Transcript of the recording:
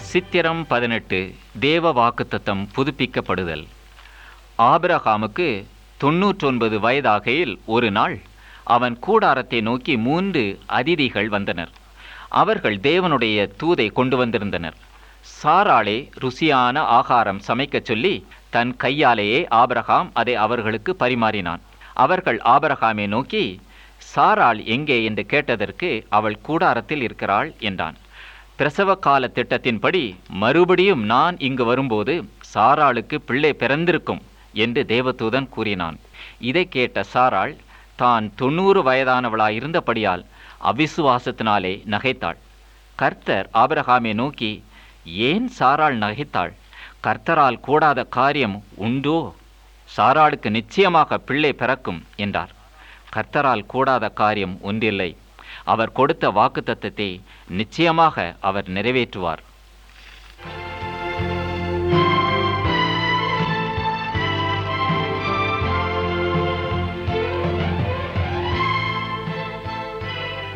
சித்திரம் பதினெட்டு தேவ வாக்குத்தத்தம் புதுப்பிக்கப்படுதல் ஆபிரகாமுக்கு தொன்னூற்றொன்பது வயதாகையில் ஒரு நாள் அவன் கூடாரத்தை நோக்கி மூன்று அதிதிகள் வந்தனர் அவர்கள் தேவனுடைய தூதை கொண்டு வந்திருந்தனர் சாராளே ருசியான ஆகாரம் சமைக்கச் சொல்லி தன் கையாலேயே ஆபிரகாம் அதை அவர்களுக்கு பரிமாறினான் அவர்கள் ஆபிரகாமை நோக்கி சாராள் எங்கே என்று கேட்டதற்கு அவள் கூடாரத்தில் இருக்கிறாள் என்றான் பிரசவ கால திட்டத்தின்படி மறுபடியும் நான் இங்கு வரும்போது சாராளுக்கு பிள்ளை பிறந்திருக்கும் என்று தேவதூதன் கூறினான் இதை கேட்ட சாராள் தான் தொண்ணூறு வயதானவளாயிருந்தபடியால் அவிசுவாசத்தினாலே நகைத்தாள் கர்த்தர் ஆபிரகாமை நோக்கி ஏன் சாராள் நகைத்தாள் கர்த்தரால் கூடாத காரியம் உண்டோ சாராளுக்கு நிச்சயமாக பிள்ளை பிறக்கும் என்றார் கர்த்தரால் கூடாத காரியம் ஒன்றில்லை அவர் கொடுத்த வாக்குத்தத்தத்தை நிச்சயமாக அவர் நிறைவேற்றுவார்